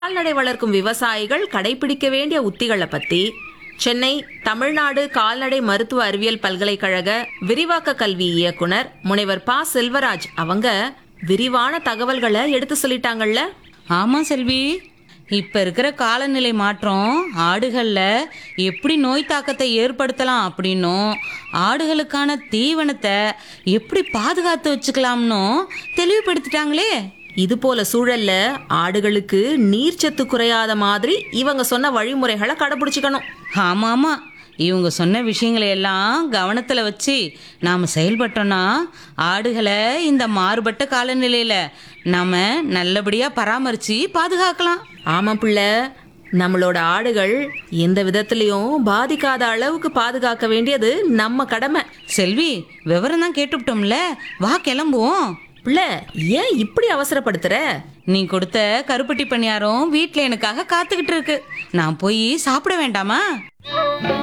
கால்நடை வளர்க்கும் விவசாயிகள் கடைபிடிக்க வேண்டிய உத்திகளை பத்தி சென்னை தமிழ்நாடு கால்நடை மருத்துவ அறிவியல் பல்கலைக்கழக விரிவாக்க கல்வி இயக்குனர் முனைவர் ப செல்வராஜ் அவங்க விரிவான தகவல்களை எடுத்து சொல்லிட்டாங்கல்ல ஆமா செல்வி இப்ப இருக்கிற காலநிலை மாற்றம் ஆடுகள்ல எப்படி நோய் தாக்கத்தை ஏற்படுத்தலாம் அப்படின்னும் ஆடுகளுக்கான தீவனத்தை எப்படி பாதுகாத்து வச்சுக்கலாம்னும் தெளிவுபடுத்திட்டாங்களே இது போல சூழல்ல ஆடுகளுக்கு நீர்ச்சத்து குறையாத மாதிரி இவங்க சொன்ன வழிமுறைகளை கடைபிடிச்சுக்கணும் ஆமா ஆமா இவங்க சொன்ன விஷயங்களை எல்லாம் கவனத்துல வச்சு நாம செயல்பட்டோம்னா ஆடுகளை இந்த மாறுபட்ட காலநிலையில நாம நல்லபடியா பராமரிச்சு பாதுகாக்கலாம் ஆமா பிள்ளை நம்மளோட ஆடுகள் எந்த விதத்திலையும் பாதிக்காத அளவுக்கு பாதுகாக்க வேண்டியது நம்ம கடமை செல்வி விவரம் தான் கேட்டுவிட்டோம்ல வா கிளம்புவோம் பிள்ளை ஏன் இப்படி அவசரப்படுத்துற நீ கொடுத்த கருப்பட்டி பணியாரம் வீட்டில் எனக்காக காத்துக்கிட்டு இருக்கு நான் போய் சாப்பிட வேண்டாமா